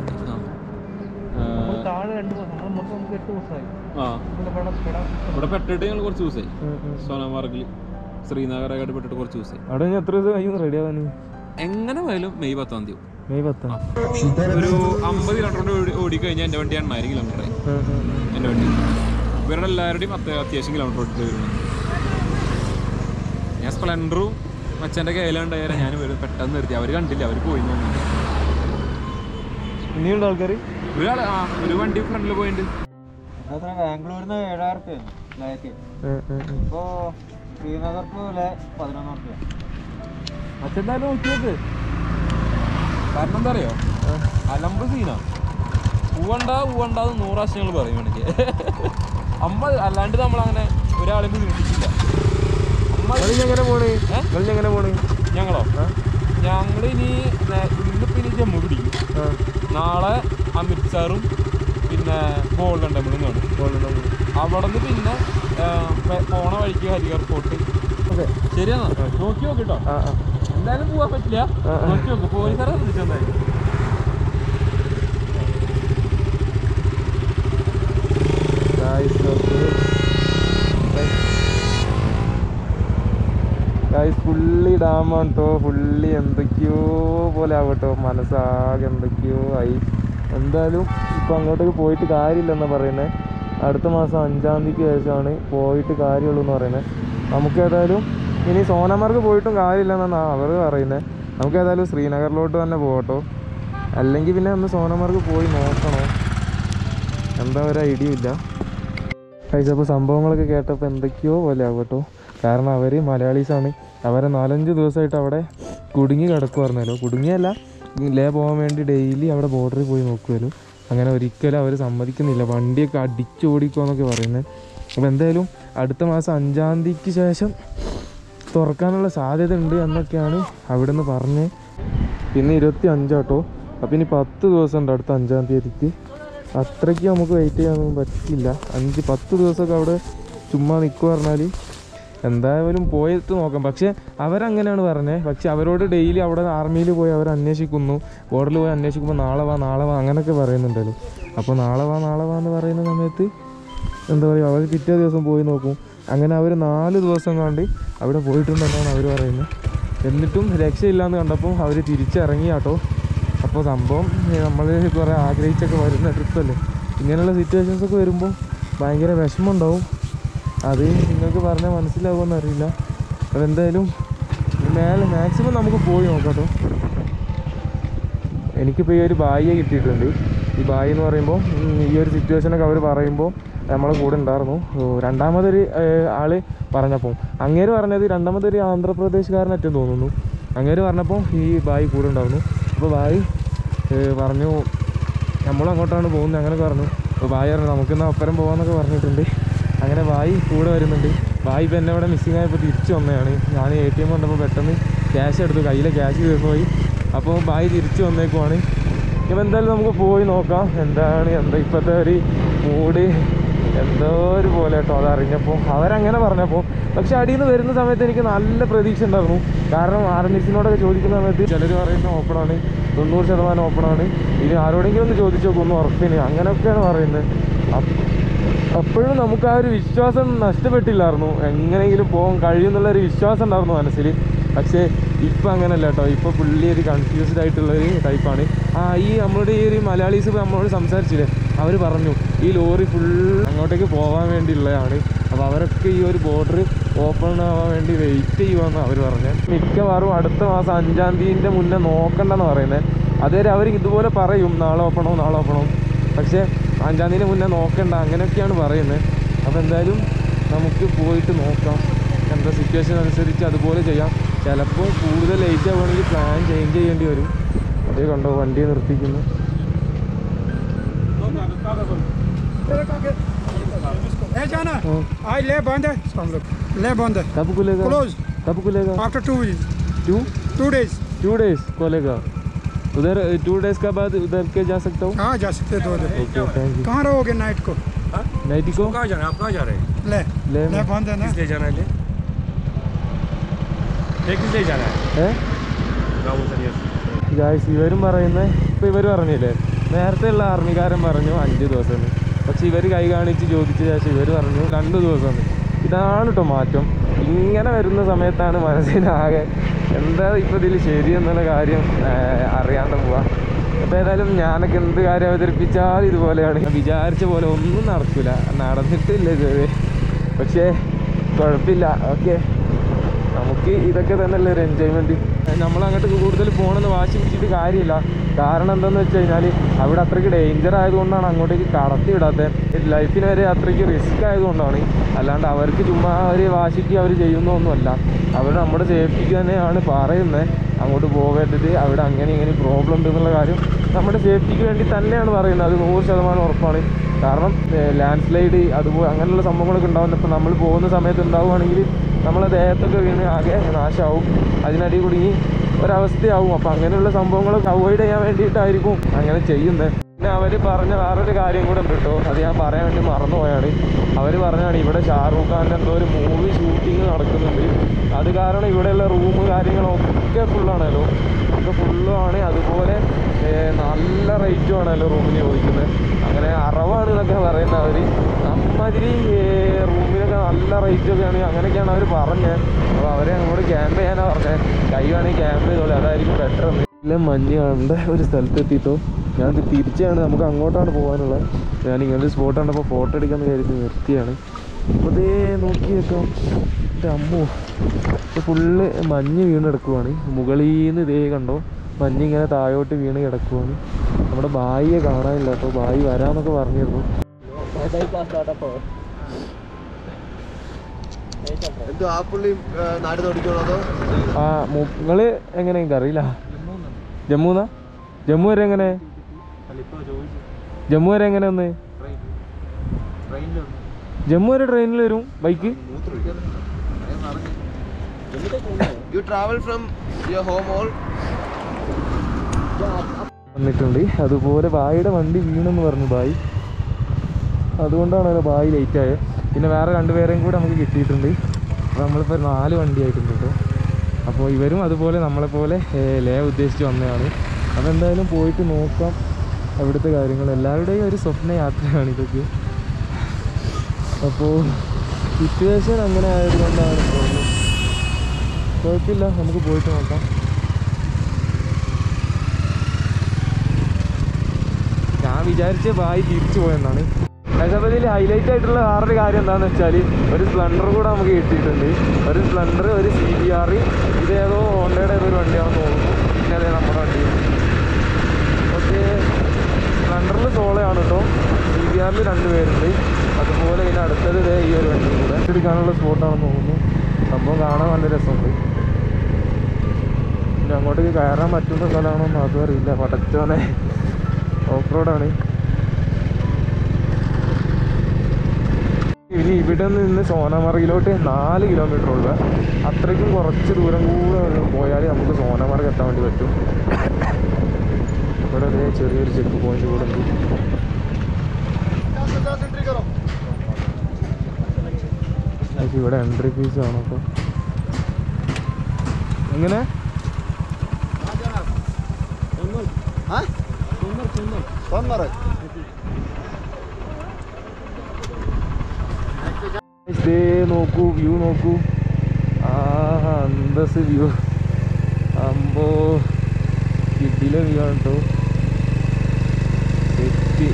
ആ.
താഴെ രണ്ട് ദിവസം നമ്മൾ മൊത്തം നമുക്ക് എട്ട് ദിവസമായി
ആ
ഇവിടെ പെടാ പെടാ
ഇവിടെ പെട്ടിട്ട് ഞങ്ങൾ കുറച്ച് ദിവസമായി സോനാമാർഗിൽ ശ്രീനഗറൊക്കെ ആയിട്ട് പെട്ടിട്ട് കുറച്ച് ദിവസമായി
അവിടെ ഇനി എത്ര ദിവസം കഴിയും റെഡി ആവാൻ
എങ്ങനെ പോയാലും മെയ് പത്താം തീയതി
മെയ് പത്താം
ഒരു അമ്പത് കിലോമീറ്റർ ഓടി ഓടിക്കഴിഞ്ഞാൽ എൻ്റെ വണ്ടി എണ്ണായിരം കിലോമീറ്റർ ആയി എൻ്റെ വണ്ടി ഇവരുടെ എല്ലാവരുടെയും അത്യ അത്യാവശ്യം കിലോമീറ്റർ ഓടിച്ച് വരുന്നത് ഞാൻ സ്പ്ലെൻഡറും മച്ചൻ്റെ കയ്യിലുണ്ടായാലും ഞാൻ വരും പെട്ടെന്ന് നിർത്തി അവർ കണ്ടില്ല അവർ പോയി എന്ന് തോന്നുന്നു.
ഇനിയുണ്ട് ആൾക്കാർ
ഒരാൾ ആ ഒരു വണ്ടി ഫ്രണ്ടിൽ പോയിട്ടുണ്ട്
അത്ര ബാംഗ്ലൂരിൽ നിന്ന് ഏഴായിരം റുപ്യാണ് ലേക്ക് ഇപ്പോൾ ശ്രീനഗർക്ക് വില പതിനൊന്ന് റുപ്യ
മറ്റെന്തായാലും നോക്കി നോക്ക് കാരണം എന്താ അറിയോ അലമ്പ് സീനാ പൂവണ്ട പൂവണ്ടാന്ന് നൂറ് പ്രാവശ്യം ഞങ്ങൾ പറയും വേണമെങ്കിൽ അമ്മ അല്ലാണ്ട് നമ്മളങ്ങനെ ഒരാളെ ബുദ്ധിമുട്ടിച്ചില്ല അമ്മ
എങ്ങനെ പോണ്
ഏ?
എങ്ങനെ പോണ്
ഞങ്ങളോ ഞങ്ങൾ ഇനി ഇന്നിപ്പോ ഇനി ജമ്മു പിടിക്കും
ആ
നാളെ അമൃത്സറും പിന്നെ ഗോൾഡൻ ടെമ്പിളും കാണും അവിടെ നിന്ന് പിന്നെ ആ, പെ- പോണ വഴിക്ക് ഹരിഹർ ഫോർട്ട്
ഓക്കെ
ശരിയാണോ നോക്കി നോക്കിട്ടോ
ആ ആ
എന്തായാലും പോവാൻ പറ്റില്ല
ആ, ആ.
നോക്കി നോക്ക് പോലീസുകാരെ ശ്രദ്ധിച്ചു എന്തായാലും
ഗായ്സ് ഗായ്സ് ഫുള്ളി ഡാമാണ് കേട്ടോ ഫുള്ളി എന്തൊക്കെയോ പോലെ ആവട്ടോ മനസ്സാകെ എന്തൊക്കെയോ ആയി എന്തായാലും ഇപ്പം അങ്ങോട്ടേക്ക് പോയിട്ട് കാര്യമില്ലെന്നാണ് പറയുന്നത് അടുത്ത മാസം അഞ്ചാം തീയതിക്ക് ശേഷമാണ് പോയിട്ട് കാര്യമുള്ളൂ എന്ന് പറയുന്നത് നമുക്ക് ഏതായാലും ഇനി സോനമാർഗ് പോയിട്ടും കാര്യമില്ലെന്നാണ് അവർ പറയുന്നത് നമുക്ക് ഏതായാലും ശ്രീനഗറിലോട്ട് തന്നെ പോകട്ടോ അല്ലെങ്കിൽ പിന്നെ ഒന്ന് സോനമാർഗ് പോയി നോക്കണോ എന്താ ഒരു ഐഡിയ ഇല്ല കഴിച്ചപ്പോൾ സംഭവങ്ങളൊക്കെ കേട്ടപ്പോൾ എന്തൊക്കെയോ പോലെ ആവും കേട്ടോ കാരണം അവർ മലയാളീസാണ് അവരെ നാലഞ്ച് ദിവസമായിട്ട് അവിടെ കുടുങ്ങി കിടക്കുമായിരുന്നല്ലോ കുടുങ്ങിയല്ല ലേ പോകാൻ വേണ്ടി ഡെയിലി അവിടെ ബോർഡറിൽ പോയി നോക്കുമല്ലോ അങ്ങനെ ഒരിക്കലും അവർ സമ്മതിക്കുന്നില്ല വണ്ടിയൊക്കെ അടിച്ചോടിക്കുമെന്നൊക്കെ പറയുന്നത് അപ്പോൾ എന്തായാലും അടുത്ത മാസം അഞ്ചാം തീയതിക്ക് ശേഷം തുറക്കാനുള്ള സാധ്യത ഉണ്ട് എന്നൊക്കെയാണ് അവിടെ നിന്ന് പറഞ്ഞ് പിന്നെ ഇരുപത്തി അഞ്ചാട്ടോ അപ്പം ഇനി പത്ത് ദിവസം ഉണ്ട് അടുത്ത അഞ്ചാം തീയതിക്ക് അത്രയ്ക്ക് നമുക്ക് വെയിറ്റ് ചെയ്യാനൊന്നും പറ്റില്ല അഞ്ച് പത്ത് ദിവസമൊക്കെ അവിടെ ചുമ്മാ നിൽക്കുക പറഞ്ഞാൽ എന്തായാലും പോയിട്ട് നോക്കാം പക്ഷേ അവരങ്ങനെയാണ് പറഞ്ഞത് പക്ഷെ അവരോട് ഡെയിലി അവിടെ ആർമിയിൽ പോയി അവർ അന്വേഷിക്കുന്നു ബോർഡറിൽ പോയി അന്വേഷിക്കുമ്പോൾ നാളെ വാ നാളെ വാ അങ്ങനെയൊക്കെ പറയുന്നുണ്ടല്ലോ അപ്പോൾ നാളെ വാ നാളെ വാ എന്ന് പറയുന്ന സമയത്ത് എന്താ പറയുക അവർ പിറ്റേ ദിവസം പോയി നോക്കും അങ്ങനെ അവർ നാല് ദിവസം കണ്ട് അവിടെ പോയിട്ടുണ്ടെന്നാണ് അവർ പറയുന്നത് എന്നിട്ടും രക്ഷയില്ലാന്ന് കണ്ടപ്പോൾ അവർ തിരിച്ചിറങ്ങി കേട്ടോ അപ്പോൾ സംഭവം നമ്മൾ കുറേ ആഗ്രഹിച്ചൊക്കെ വരുന്ന ട്രിപ്പല്ലേ ഇങ്ങനെയുള്ള സിറ്റുവേഷൻസ് ഒക്കെ വരുമ്പോൾ ഭയങ്കര വിഷമം ഉണ്ടാവും അത് നിങ്ങൾക്ക് പറഞ്ഞാൽ മനസ്സിലാവുമെന്ന് അറിയില്ല അതെന്തായാലും മേലെ മാക്സിമം നമുക്ക് പോയി നോക്കാം കേട്ടോ എനിക്കിപ്പോൾ ഈ ഒരു ബായിയെ കിട്ടിയിട്ടുണ്ട് ഈ ബായി എന്ന് പറയുമ്പോൾ ഉം, ഈ ഒരു സിറ്റുവേഷനൊക്കെ അവർ പറയുമ്പോൾ നമ്മളെ കൂടെ ഉണ്ടായിരുന്നു ഓ, രണ്ടാമതൊരു ഏഹ്, ആള് പറഞ്ഞപ്പോൾ അങ്ങേര് പറഞ്ഞത് രണ്ടാമതൊരു ആന്ധ്രാപ്രദേശുകാരനറ്റും തോന്നുന്നു അങ്ങേര് പറഞ്ഞപ്പോൾ ഈ ബായി കൂടെ ഉണ്ടായിരുന്നു അപ്പോൾ ബായി ഏഹ്, പറഞ്ഞു നമ്മളും അങ്ങോട്ടാണ് പോകുന്നത് അങ്ങനെ പറഞ്ഞു അപ്പോൾ ബായി പറഞ്ഞു നമുക്കിന്ന് ഒപ്പരം പോകാമെന്നൊക്കെ പറഞ്ഞിട്ടുണ്ട് അങ്ങനെ ബായി കൂടെ വരുന്നുണ്ട് ബായി ഇപ്പം എന്നെ ഇവിടെ മിസ്സിങ് ആയപ്പോൾ തിരിച്ചു വന്നതാണ് ഞാൻ എ ടി എം കണ്ടപ്പോൾ പെട്ടെന്ന് ക്യാഷ് എടുത്തു കയ്യിലെ ക്യാഷ് തീർന്നു പോയി അപ്പോൾ ബായി തിരിച്ചു വന്നേക്കുവാണ് ഇപ്പം എന്തായാലും നമുക്ക് പോയി നോക്കാം എന്താണ് എന്താ ഇപ്പോഴത്തെ ഒരു മൂഡ് എന്തോ ഒരു പോലെ കേട്ടോ അതറിഞ്ഞപ്പോൾ അവരങ്ങനെ പറഞ്ഞപ്പോൾ പക്ഷെ അടിയിൽ നിന്ന് വരുന്ന സമയത്ത് എനിക്ക് നല്ല പ്രതീക്ഷ ഉണ്ടായിരുന്നു കാരണം ആർമിസിനോടൊക്കെ ചോദിക്കുന്ന സമയത്ത് ചിലർ പറയുന്ന ഓപ്പണാണ് തൊണ്ണൂറ് ശതമാനം ഓപ്പണാണ് ഇനി ആരോടെങ്കിലും ഒന്ന് ചോദിച്ചു നോക്കും ഒന്ന് ഉറപ്പിന് അങ്ങനെയൊക്കെയാണ് പറയുന്നത് അപ്പ- അപ്പോഴും നമുക്ക് ആ ഒരു വിശ്വാസം നഷ്ടപ്പെട്ടില്ലായിരുന്നു എങ്ങനെയെങ്കിലും പോകാൻ കഴിയുമെന്നുള്ള ഒരു വിശ്വാസം ഉണ്ടായിരുന്നു മനസ്സിൽ പക്ഷേ ഇപ്പം അങ്ങനല്ല കേട്ടോ ഇപ്പോൾ പുള്ളി ഒരു കൺഫ്യൂസ്ഡ് ആയിട്ടുള്ള ഒരു ടൈപ്പാണ് ആ ഈ നമ്മളുടെ ഈ ഒരു മലയാളീസ് നമ്മളോട് സംസാരിച്ചില്ലേ അവർ പറഞ്ഞു ഈ ലോറി ഫുൾ അങ്ങോട്ടേക്ക് പോകാൻ വേണ്ടിയുള്ളതാണ് അപ്പോൾ അവരൊക്കെ ഈ ഒരു ബോർഡർ ഓപ്പൺ ആവാൻ വേണ്ടി വെയിറ്റ് ചെയ്യുമെന്ന് അവർ പറഞ്ഞത് മിക്കവാറും അടുത്ത മാസം അഞ്ചാം തീയതിൻ്റെ മുന്നേ നോക്കണ്ടെന്ന് പറയുന്നത് അതുവരെ അവർ ഇതുപോലെ പറയും നാളെ ഓപ്പണോ നാളെ ഓപ്പണോ പക്ഷേ അഞ്ചാം തീയതി മുന്നേ നോക്കണ്ട അങ്ങനെയൊക്കെയാണ് പറയുന്നത് അപ്പോൾ എന്തായാലും നമുക്ക് പോയിട്ട് നോക്കാം എന്താ സിറ്റുവേഷൻ അനുസരിച്ച് അതുപോലെ ചെയ്യാം ചിലപ്പോൾ കൂടുതൽ ലേറ്റ് ആവുകയാണെങ്കിൽ പ്ലാൻ ചേഞ്ച് ചെയ്യേണ്ടി വരും അതേ കണ്ടോ വണ്ടി നിർത്തിക്കുന്നു
है जाना
हाँ।
आज ले बंद है हम लोग ले बंद है
कब खुलेगा
क्लोज
कब खुलेगा
after two week
two
two days
two days खुलेगा उधर टू डेज के बाद उधर के जा सकता हूँ
हाँ जा सकते हैं दो दिन
ओके थैंक यू
कहाँ रहोगे नाइट को
नाइटी को
कहाँ जाना है आप कहाँ जा रहे हैं
ले
ले
ले बंद है ना
किस ले जाना है ले ले किस ले जाना है
ഏ
गाँव से
ഗായ്സ് ഇവരും പറയുന്നത് ഇപ്പം ഇവർ പറഞ്ഞില്ലേ നേരത്തെ ഉള്ള ആർമിക്കാരൻ പറഞ്ഞു അഞ്ച് ദിവസം പക്ഷെ ഇവർ കൈ കാണിച്ച് ചോദിച്ച ശേഷം ഇവർ പറഞ്ഞു രണ്ട് ദിവസം ഇതാണ് കേട്ടോ മാറ്റം ഇങ്ങനെ വരുന്ന സമയത്താണ് മനസ്സിനാകെ എന്താ ഇപ്പം ഇതിൽ ശരി എന്നുള്ള കാര്യം ആ, അറിയാണ്ട് പോവാ അപ്പോൾ ഏതായാലും ഞാനൊക്കെ എന്ത് കാര്യം അവതരിപ്പിച്ചാൽ ഇതുപോലെയാണ് വിചാരിച്ച പോലെ ഒന്നും നടക്കില്ല നടന്നിട്ടില്ല ഇതുവരെ പക്ഷേ കുഴപ്പമില്ല ഓക്കെ നമുക്ക് ഇതൊക്കെ തന്നെയല്ലേ ഒരു എൻജോയ്മെൻറ്റ് നമ്മൾ അങ്ങോട്ട് കൂടുതൽ പോകണമെന്ന് വാശി പിടിച്ചിട്ട് കാര്യമില്ല കാരണം എന്താണെന്ന് വെച്ച് കഴിഞ്ഞാൽ അവിടെ അത്രയ്ക്ക് ഡേഞ്ചർ ആയതുകൊണ്ടാണ് അങ്ങോട്ടേക്ക് കടത്തി വിടാത്തത് ലൈഫിന് വരെ അത്രയ്ക്ക് റിസ്ക് ആയതുകൊണ്ടാണ് അല്ലാണ്ട് അവർക്ക് ചുമ്മാ ഒരു വാശിക്ക് അവർ ചെയ്യുന്നൊന്നുമല്ല അവർ നമ്മുടെ സേഫ്റ്റിക്ക് തന്നെയാണ് പറയുന്നത് അങ്ങോട്ട് പോകേണ്ടത് അവിടെ അങ്ങനെ ഇങ്ങനെ പ്രോബ്ലം ഉണ്ടെന്നുള്ള കാര്യം നമ്മുടെ സേഫ്റ്റിക്ക് വേണ്ടി തന്നെയാണ് പറയുന്നത് അത് നൂറ് ശതമാനം ഉറപ്പാണ് കാരണം ലാൻഡ് സ്ലൈഡ് അതുപോലെ അങ്ങനെയുള്ള സംഭവങ്ങളൊക്കെ ഉണ്ടാവുന്നത് ഇപ്പം നമ്മൾ പോകുന്ന സമയത്ത് ഉണ്ടാവുകയാണെങ്കിൽ നമ്മളെ ദേഹത്തൊക്കെ വീണ് ആകെ നാശമാവും അതിനടി കുടുങ്ങി ഒരവസ്ഥയാവും അപ്പം അങ്ങനെയുള്ള സംഭവങ്ങളൊക്കെ അവോയ്ഡ് ചെയ്യാൻ വേണ്ടിയിട്ടായിരിക്കും അങ്ങനെ ചെയ്യുന്നത് പിന്നെ അവർ പറഞ്ഞ വേറൊരു കാര്യം കൂടെ ഉണ്ട് കേട്ടോ അത് ഞാൻ പറയാൻ വേണ്ടി മറന്നുപോയാണ് അവർ പറഞ്ഞാണ് ഇവിടെ ഷാറൂഖ് ഖാൻ്റെ എന്തോ ഒരു മൂവി ഷൂട്ടിങ് നടക്കുന്നുണ്ട് അത് കാരണം ഇവിടെയുള്ള റൂം കാര്യങ്ങളൊക്കെ ഫുള്ളാണല്ലോ ഒക്കെ ഫുള്ളുമാണ് അതുപോലെ ഏർ, നല്ല റേറ്റും ആണല്ലോ റൂമിന് ചോദിക്കുന്നത് അങ്ങനെ അറവാണ് എന്നൊക്കെ പറയുന്നത് അവർ നമ്മതിരി റൂമിനൊക്കെ നല്ല റേറ്റൊക്കെയാണ് അങ്ങനെയൊക്കെയാണ് അവർ പറഞ്ഞത് അപ്പോൾ അവരെ അങ്ങോട്ട് ക്യാമ്പ് ചെയ്യാനാണ് പറഞ്ഞത് കൈ വേണമെങ്കിൽ ക്യാമ്പ് ചെയ്തോളെ അതായിരിക്കും ബെറ്റർ എന്ന് നല്ല മഞ്ഞ് കണ്ട ഒരു സ്ഥലത്തെത്തിയിട്ടോ ഞാൻ ഇത് തിരിച്ചാണ് നമുക്ക് അങ്ങോട്ടാണ് പോകാനുള്ളത് ഞാൻ ഇങ്ങനൊരു സ്പോട്ട് കണ്ടപ്പോൾ ഫോട്ടോ എടുക്കാന്ന് കരുതി നിർത്തിയാണ് അപ്പോൾ ഇതേ നോക്കി വെക്കാം എൻ്റെ അമ്മോ ഇത് ഫുള്ള് മഞ്ഞ് വീണ് കിടക്കുവാണ് മുകളിൽ നിന്ന് ഇതേ കണ്ടോ മഞ്ഞ് ഇങ്ങനെ താഴോട്ട് വീണ് കിടക്കുവാണ് നമ്മുടെ ബായിയെ കാണാനില്ല കേട്ടോ ബായി വരാന്നൊക്കെ പറഞ്ഞിരുന്നു
എന്തോ ആ പുള്ളി ആ, നാട് നോടിക്കണോ അതോ
ആ നിങ്ങൾ എങ്ങനെ എനിക്ക് അറിയില്ല ജമ്മുന്നാ ജമ്മു വരെ എങ്ങനെ ജമ്മു വരെ എങ്ങനെ ഒന്ന് ജമ്മു വരെ ട്രെയിനിൽ വരും bike
you travel from your home all
വന്നിട്ടുണ്ട് അതുപോലെ ബായിയുടെ വണ്ടി വീണെന്ന് പറഞ്ഞു ബായി അതുകൊണ്ടാണല്ലോ ബായി ലേറ്റ് ആയത് പിന്നെ വേറെ രണ്ടുപേരെയും കൂടെ നമുക്ക് കിട്ടിയിട്ടുണ്ട് അപ്പോൾ നമ്മളിപ്പോൾ ഒരു നാല് വണ്ടി ആയിട്ടുണ്ട് കേട്ടോ അപ്പോൾ ഇവരും അതുപോലെ നമ്മളെപ്പോലെ ഏർ, ലേ ഉദ്ദേശിച്ച് വന്നതാണ് അപ്പോൾ എന്തായാലും പോയിട്ട് നോക്കാം അവിടുത്തെ കാര്യങ്ങൾ എല്ലാവരുടെയും ഒരു സ്വപ്ന യാത്രയാണ് ഇതൊക്കെ അപ്പോൾ സിറ്റുവേഷൻ അങ്ങനെ ആയതുകൊണ്ടാണ് പോകുന്നത് കുഴപ്പമില്ല നമുക്ക് പോയിട്ട് നോക്കാം ഞാൻ വിചാരിച്ച ബായി തിരിച്ചു പോയെന്നാണ് അപ്പോൾ ഇതിൽ ഹൈലൈറ്റ് ആയിട്ടുള്ള വേറൊരു കാര്യം എന്താണെന്ന് വെച്ചാൽ ഒരു സ്പ്ലൻഡർ കൂടെ നമുക്ക് കിട്ടിയിട്ടുണ്ട് ഒരു സ്പ്ലൻഡർ ഒരു സി ബി ആർ ഇതേതോ ഹോണ്ടയുടെ ഏതോ ഒരു വണ്ടിയാണെന്ന് തോന്നുന്നു പിന്നെ അതേ നമ്മുടെ വണ്ടി ഓക്കെ സ്പ്ലൻഡറിൽ സോളയാണ് കേട്ടോ സി ബി ആറിൽ രണ്ട് പേരുണ്ട് അതുപോലെ ഇതിന് അടുത്തത് ഇതേ ഈ ഒരു വണ്ടി കൂടെ എടുക്കാനുള്ള സ്പോട്ടാണെന്ന് തോന്നുന്നു സംഭവം കാണാൻ നല്ല രസമുണ്ട് പിന്നെ അങ്ങോട്ടേക്ക് കയറാൻ പറ്റുന്ന സ്ഥലമാണോ എന്ന് അതും അറിയില്ല പടച്ചോനെ ഓഫ് റോഡാണ് ഇനി ഇവിടെ നിന്ന് സോനമാർഗിലോട്ട് നാല് കിലോമീറ്റർ ഉള്ളു അത്രയ്ക്കും കുറച്ച് ദൂരം കൂടെ പോയാൽ നമുക്ക് സോനമാർഗ് എത്താൻ വേണ്ടി പറ്റും ഇവിടെ ദേ ചെറിയൊരു ചെക്ക് പോയിന്റ് കൂടെ ഉണ്ട് പക്ഷേ ഇവിടെ എൻട്രി ഫീസ് ആണ് അപ്പോൾ എങ്ങനെ ദേ നോക്കൂ വ്യൂ നോക്കൂ ആഹാ അന്തസ് വ്യൂ അമ്പോ കിട്ടിയിലെ വ്യൂ ആണ് കേട്ടോ സെറ്റ്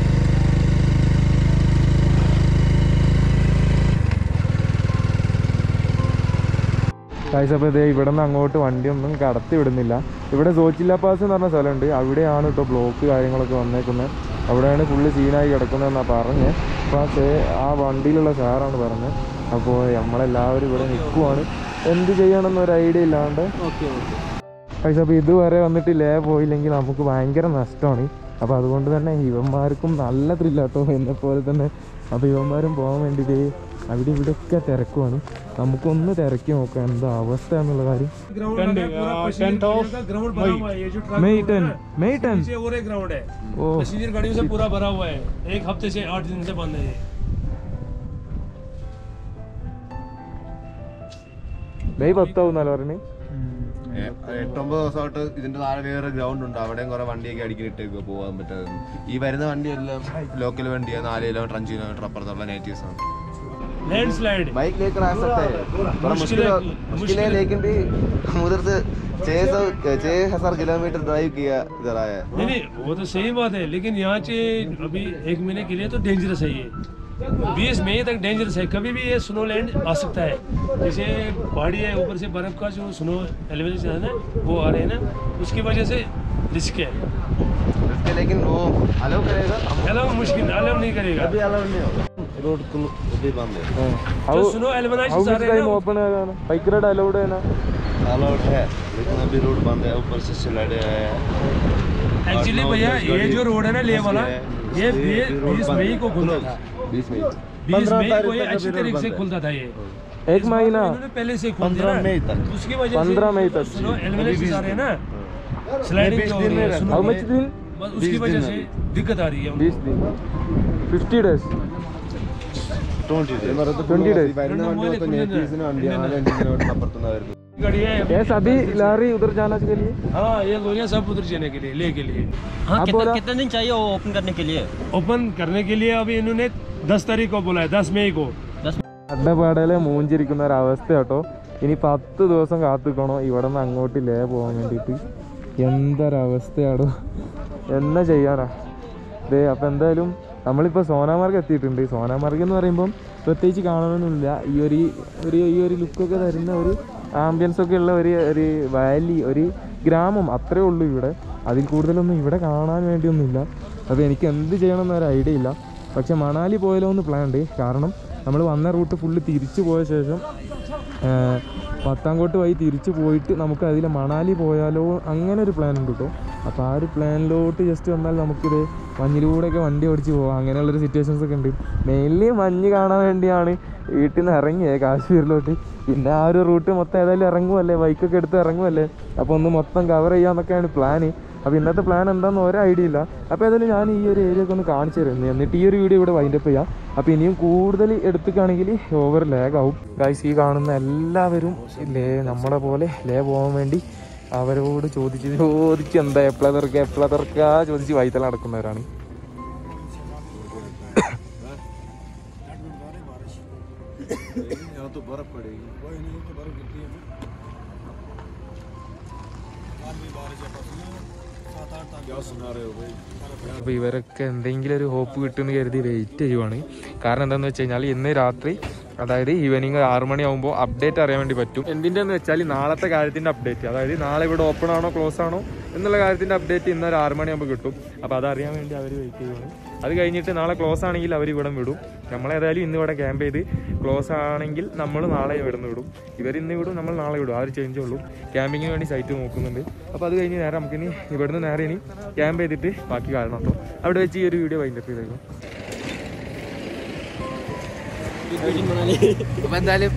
കാഴ്ച അപ്പോൾ ഇതേ ഇവിടെ നിന്ന് അങ്ങോട്ട് വണ്ടിയൊന്നും കടത്തി വിടുന്നില്ല ഇവിടെ സോച്ചില്ല പാസ് എന്ന് പറഞ്ഞ സ്ഥലമുണ്ട് അവിടെയാണ് കേട്ടോ ബ്ലോക്ക് കാര്യങ്ങളൊക്കെ വന്നേക്കുന്നത് അവിടെയാണ് ഫുള്ള് സീനായി കിടക്കുന്നതെന്നാണ് പറഞ്ഞത് അപ്പോൾ ആ സേ ആ വണ്ടിയിലുള്ള സാറാണ് പറഞ്ഞത് അപ്പോൾ നമ്മളെല്ലാവരും ഇവിടെ നിൽക്കുവാണ് എന്ത് ചെയ്യണമെന്നൊരു ഐഡിയ ഇല്ലാണ്ട് പൈസ അപ്പോൾ ഇതുവരെ വന്നിട്ട് ലേ പോയില്ലെങ്കിൽ നമുക്ക് ഭയങ്കര നഷ്ടമാണ് അപ്പോൾ അതുകൊണ്ട് തന്നെ ഇവന്മാർക്കും നല്ല ത്രില്ലാട്ടോ എന്നെ പോലെ തന്നെ അപ്പോൾ ഇവന്മാരും പോകാൻ വേണ്ടിയിട്ട് അവിടെ ഇവിടെയൊക്കെ തിരക്കുവാണ് നമുക്കൊന്ന് തിരക്കി നോക്കാം എന്താ അവസ്ഥ എന്നുള്ള കാര്യം
ग्राउंड है पूरा पैसेंजर का ग्राउंड भरा हुआ है ये जो ट्रक
മെയ്
रोड
ടെൻ
है ना,
മെയ് ടെൻ
पीछे और एक ग्राउंड है
ഓ
पैसेंजर गाड़ियों से पूरा भरा हुआ है एक हफ्ते से आठ दिन से बंद है ये
മെയ് പത്താവുന്നല്ലോ പറഞ്ഞത്
എട്ടൊമ്പത് ദിവസമായിട്ട് ഇതിന്റെ താഴെ വേറെ ഗ്രൗണ്ട് ഉണ്ട് അവിടെയും കുറെ വണ്ടിയൊക്കെ അടിക്കിട്ടേക്ക് പോകാൻ പറ്റാതെ ഈ വരുന്ന വണ്ടിയെല്ലാം ലോക്കൽ വണ്ടിയാണ് നാല് കിലോമീറ്റർ അഞ്ച് കിലോമീറ്റർ അപ്പുറത്തുള്ള നേറ്റീവ്സ് ആണ്
लैंडस्लाइड
बाइक लेकर आ सकता है बड़ा मुश्किल
मुश्किल है,
मुश्किल है
मुश्किल है।
लेकिन भी हम उधर से छह सौ छह हजार किलोमीटर ड्राइव किया इधर आया
नहीं नहीं वो तो सही बात है लेकिन यहाँ से अभी एक महीने के लिए तो डेंजरस है ये बीस मई तक डेंजरस है कभी भी ये स्नो लैंड आ सकता है जैसे पहाड़ी है ऊपर से बर्फ का जो स्नो एलिवेशन है ना वो आ रहे हैं ना उसकी वजह से रिस्क है
इसके लेकिन वो अलाउ करेगा
अलाउ मुश्किल अलाउ नहीं करेगा
अभी अलाउ नहीं होगा रोड को भी बंद है
जो स्नो
ഹൗ
एलिवेशन आ
മച്ച്
रहे हैं
ടൈം
ना
ഓപ്പൺ ആകാണ് ബൈക്ക് റൈഡ് അലൗഡ് ആണ്
अलाउड है लेकिन अभी रोड बंद है ऊपर से स्लाइड है
एक्चुअली
नौ
भैया
दस
ये
गाड़ी
जो रोड है ना ले वाला
फंसी है,
ये
इसलिए रोड
बीस
बंद
मई
है।
को खुलता था
बीस मिनट
बीस
पंद्रह
मई को
तारीख
ये
तक
अच्छी
अभी रोड
तरीके से
बंद है।
खुलता था ये
एक
इस बार
महीना
इन्होंने पहले से खोल दिया
15
ना,
मई तक।
उसकी वजह
15 मई तक।
स्नो एलिवेशन आ रहे हैं ना स्लाइडिंग
बीस
जो हो
दिन
रही
में
है
रहता
स्नो
ഹൗ
में,
മച്ച് ദിൻ
बस उसकी
बीस
वजह
दिन
से
में।
दिक्कत आ रही है उनको।
ബീസ് ദിൻ fifty days
twenty days
twenty days
വരുന്ന വണ്ടി മൊത്തം നേറ്റീവ്സിന് വണ്ടിയാണ് നാല് അഞ്ച് കിലോമീറ്റർ അപ്പുറത്തുനിന്ന് വരുന്നത്
गाड़ी है अभी-
यस अभी लारी उधर जाना के लिए
हाँ ये लोरिया सब उधर जाने के लिए ले के लिए
हाँ
आप
कितना
बोला-
कितने दिन चाहिए वो ओपन करने के लिए
ओपन करने के लिए अभी इन्होंने दस तारीख को बोला है दस मई को
അഡ്ഡപാടയിലെ മൂഞ്ചിരിക്കുന്ന ഒരു അവസ്ഥ കേട്ടോ ഇനി പത്ത് ദിവസം കാത്തുക്കണോ ഇവിടെ നിന്ന് അങ്ങോട്ട് ലേ പോകാൻ വേണ്ടിയിട്ട് എന്തൊരവസ്ഥയാടോ എന്നാ ചെയ്യാനാ ദേ അപ്പം എന്തായാലും നമ്മളിപ്പോൾ സോനാമാർഗ് എത്തിയിട്ടുണ്ട് സോനാമാർഗ് എന്ന് പറയുമ്പം പ്രത്യേകിച്ച് കാണണമെന്നില്ല ഈ ഒരു ഒരു ഈ ഒരു ലുക്കൊക്കെ തരുന്ന ഒരു ആംബിയൻസ് ഒക്കെ ഉള്ള ഒരു ഒരു വാലി ഒരു ഗ്രാമം അത്രേ ഉള്ളൂ ഇവിടെ അതിൽ കൂടുതലൊന്നും ഇവിടെ കാണാൻ വേണ്ടിയൊന്നുമില്ല അപ്പോൾ എനിക്ക് എന്ത് ചെയ്യണമെന്ന് ഒരു ഐഡിയ ഇല്ല പക്ഷെ മണാലി പോയാലോ എന്ന് പ്ലാൻ ഉണ്ട് കാരണം നമ്മൾ വന്ന റൂട്ട് ഫുള്ള് തിരിച്ചു പോയ ശേഷം ആ, പത്താംകോട്ട് വഴി തിരിച്ചു പോയിട്ട് നമുക്ക് അതിൽ മണാലി പോയാലോ അങ്ങനെ ഒരു പ്ലാൻ ഉണ്ട് കേട്ടോ അപ്പോൾ ആ ഒരു പ്ലാനിലോട്ട് ജസ്റ്റ് വന്നാൽ നമുക്കിത് മഞ്ഞിലൂടെയൊക്കെ വണ്ടി ഓടിച്ച് പോകാം അങ്ങനെയുള്ളൊരു സിറ്റുവേഷൻസ് ഒക്കെ ഉണ്ട് മെയിൻലി മഞ്ഞ് കാണാൻ വേണ്ടിയാണ് വീട്ടിൽ നിന്ന് ഇറങ്ങിയത് കാശ്മീരിലോട്ട് പിന്നെ ആ ഒരു റൂട്ട് മൊത്തം ഏതായാലും ഇറങ്ങുമല്ലേ ബൈക്കൊക്കെ എടുത്ത് ഇറങ്ങുമല്ലേ അപ്പോൾ ഒന്ന് മൊത്തം കവർ ചെയ്യാന്നൊക്കെയാണ് പ്ലാന് അപ്പോൾ ഇന്നത്തെ പ്ലാൻ എന്താണെന്ന് ഒരു ഐഡിയ ഇല്ല അപ്പോൾ ഏതായാലും ഞാൻ ഈ ഒരു ഏരിയ ഒക്കെ ഒന്ന് കാണിച്ചു തരുന്നു എന്നിട്ട് ഈ ഒരു വീഡിയോ ഇവിടെ വൈൻഡപ്പ് ചെയ്യാം അപ്പോൾ ഇനിയും കൂടുതൽ എടുത്തുക്കാണെങ്കിൽ ഓവർ ലാഗ് ആവും ഗൈസ് ഈ കാണുന്ന എല്ലാവരും ലേ നമ്മളെ പോലെ ലേ പോകാൻ വേണ്ടി അവരോട് ചോദിച്ച് ചോദിച്ച് എന്താ എപ്പോഴാ തിറക്കുക എപ്പോഴാ തിറക്കുക ചോദിച്ച് വൈത്തല നടക്കുന്നവരാണ് അപ്പോൾ ഇവരൊക്കെ എന്തെങ്കിലും ഒരു ഹോപ്പ് കിട്ടുമെന്ന് കരുതി വെയിറ്റ് ചെയ്യുവാണ് കാരണം എന്താണെന്ന് വെച്ച് കഴിഞ്ഞാൽ ഇന്ന് രാത്രി അതായത് ഈവനിങ് ആറ് മണിയാകുമ്പോൾ അപ്ഡേറ്റ് അറിയാൻ വേണ്ടി പറ്റും എന്തിൻ്റെ എന്ന് വെച്ചാൽ നാളത്തെ കാര്യത്തിൻ്റെ അപ്ഡേറ്റ് അതായത് നാളെ ഇവിടെ ഓപ്പൺ ആണോ ക്ലോസ് ആണോ എന്നുള്ള കാര്യത്തിൻ്റെ അപ്ഡേറ്റ് ഇന്ന് ഒരു ആറ് മണിയാകുമ്പോൾ കിട്ടും അപ്പോൾ അതറിയാൻ വേണ്ടി അവർ വെയിറ്റ് ചെയ്യുവാണ് അത് കഴിഞ്ഞിട്ട് നാളെ ക്ലോസ് ആണെങ്കിൽ അവർ ഇവിടെ വിടും നമ്മളേതായാലും ഇന്ന് ഇവിടെ ക്യാമ്പ് ചെയ്ത് ക്ലോസ് ആണെങ്കിൽ നമ്മൾ നാളെ ഇവിടെ നിന്ന് വിടും ഇവർ ഇന്ന് വിടും നമ്മൾ നാളെ വിടും ആ ഒരു ചേഞ്ചേ ഉള്ളൂ ക്യാമ്പിങ്ങിന് വേണ്ടി സൈറ്റ് നോക്കുന്നുണ്ട് അപ്പോൾ അത് കഴിഞ്ഞ് നേരെ നമുക്കിനി ഇവിടുന്ന് നേരെ ഇനി ക്യാമ്പ് ചെയ്തിട്ട് ബാക്കി കാണണം കേട്ടോ അവിടെ വെച്ച് ഈ ഒരു വീഡിയോ വൈൻഡപ്പ് ചെയ്തേക്കും
അപ്പൊ എന്തായാലും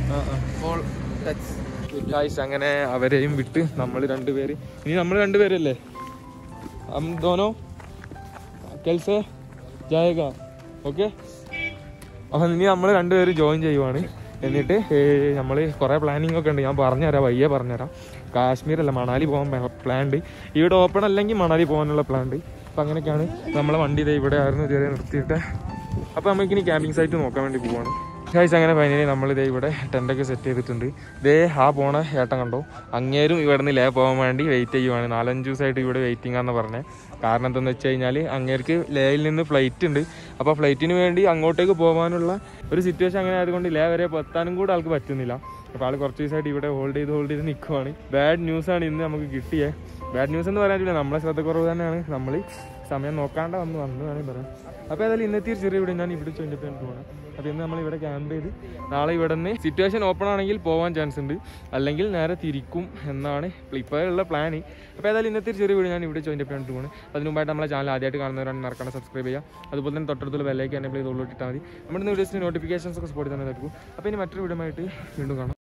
ഗായ്സ് അങ്ങനെ അവരെയും വിട്ട് നമ്മൾ രണ്ടുപേര് ഇനി നമ്മൾ രണ്ടുപേരല്ലേ हम दोनों कल से जाएगा ഓക്കെ അപ്പം ഇനി നമ്മൾ രണ്ടുപേരും ജോയിൻ ചെയ്യുവാണ് എന്നിട്ട് നമ്മൾ കുറേ പ്ലാനിങ് ഒക്കെ ഉണ്ട് ഞാൻ പറഞ്ഞുതരാം വയ്യ പറഞ്ഞുതരാം കാശ്മീർ അല്ല മണാലി പോകാൻ പ്ലാൻ ഉണ്ട് ഇവിടെ ഓപ്പൺ അല്ലെങ്കിൽ മണാലി പോകാനുള്ള പ്ലാൻ ഉണ്ട് അപ്പം അങ്ങനെയൊക്കെയാണ് നമ്മളെ വണ്ടി ഇതേ ഇവിടെ ആയിരുന്നു ഇതുവരെ നിർത്തിയിട്ട് അപ്പോൾ നമുക്കിനി ക്യാമ്പിംഗ് സൈറ്റ് നോക്കാൻ വേണ്ടി പോവാണ് ഗൈസ് അങ്ങനെ ഫൈനലി നമ്മൾ ഇതേ ഇവിടെ ടെൻ്റൊക്കെ സെറ്റ് ചെയ്തിട്ടുണ്ട് ഇതേ ആ പോണ ഏട്ടൻ കണ്ടോ അങ്ങേരും ഇവിടെ നിന്ന് ലേ പോകാൻ വേണ്ടി വെയിറ്റ് ചെയ്യുവാണ് നാലഞ്ച് ദിവസമായിട്ട് ഇവിടെ വെയിറ്റിംഗ് ആണെന്ന് പറഞ്ഞത് കാരണം എന്താണെന്ന് വെച്ച് കഴിഞ്ഞാൽ അങ്ങേർക്ക് ലേയിൽ നിന്ന് ഫ്ലൈറ്റ് ഉണ്ട് അപ്പോൾ ഫ്ലൈറ്റിന് വേണ്ടി അങ്ങോട്ടേക്ക് പോകാനുള്ള ഒരു സിറ്റുവേഷൻ അങ്ങനെ ആയതുകൊണ്ട് ലേ വരെ എത്താനും കൂടെ ആൾക്ക് പറ്റുന്നില്ല അപ്പോൾ ആൾ കുറച്ച് ദിവസമായിട്ട് ഇവിടെ ഹോൾഡ് ചെയ്ത് ഹോൾഡ് ചെയ്ത് നിൽക്കുവാണ് ബാഡ് ന്യൂസാണ് ഇന്ന് നമുക്ക് കിട്ടിയത് ബാഡ് ന്യൂസ് എന്ന് പറയാൻ പറ്റില്ല നമ്മളെ ശ്രദ്ധക്കുറവ് തന്നെയാണ് നമ്മൾ സമയം നോക്കാണ്ട് വന്ന് വന്നു വേണമെങ്കിൽ പറയാം അപ്പോൾ ഏതായാലും ഇന്നത്തെ ഒരു ചെറിയ വീഡിയോ ഞാൻ ഇവിടെ ചോദിച്ചിട്ട് പോകണം അപ്പോൾ ഇന്ന് നമ്മൾ ഇവിടെ ക്യാമ്പ് ചെയ്ത് നാളെ ഇവിടെ നിന്ന് സിറ്റുവേഷൻ ഓപ്പൺ ആണെങ്കിൽ പോകാൻ ചാൻസ് ഉണ്ട് അല്ലെങ്കിൽ നേരെ തിരിക്കും എന്നാണ് ഇപ്പോഴുള്ള പ്ലാൻ അപ്പോൾ ഏതായാലും ഇന്നത്തെ ഒരു ചെറിയ വീഡിയോ ഞാൻ ഇവിടെ ചോദിച്ചിട്ട് പോകണം അതിന് മുമ്പായിട്ട് നമ്മളെ ചാനൽ ആദ്യമായിട്ട് കാണുന്നവരാണ് മറക്കാണ്ട് സബ്സ്ക്രൈബ് ചെയ്യുക അതുപോലെ തന്നെ തൊട്ടടുത്തുള്ള ബെല്ലേക്ക് എന്നെ പ്ലേ തോളിൽ ഇട്ടാൽ മതി നമ്മുടെ വീഡിയോസിന് നോട്ടിഫിക്കേഷൻസ് ഒക്കെ സ്പോട്ടിൽ തന്നെ ലഭിക്കും അപ്പോൾ ഇനി മറ്റൊരു വീഡിയോ ആയിട്ട് വീണ്ടും കാണാം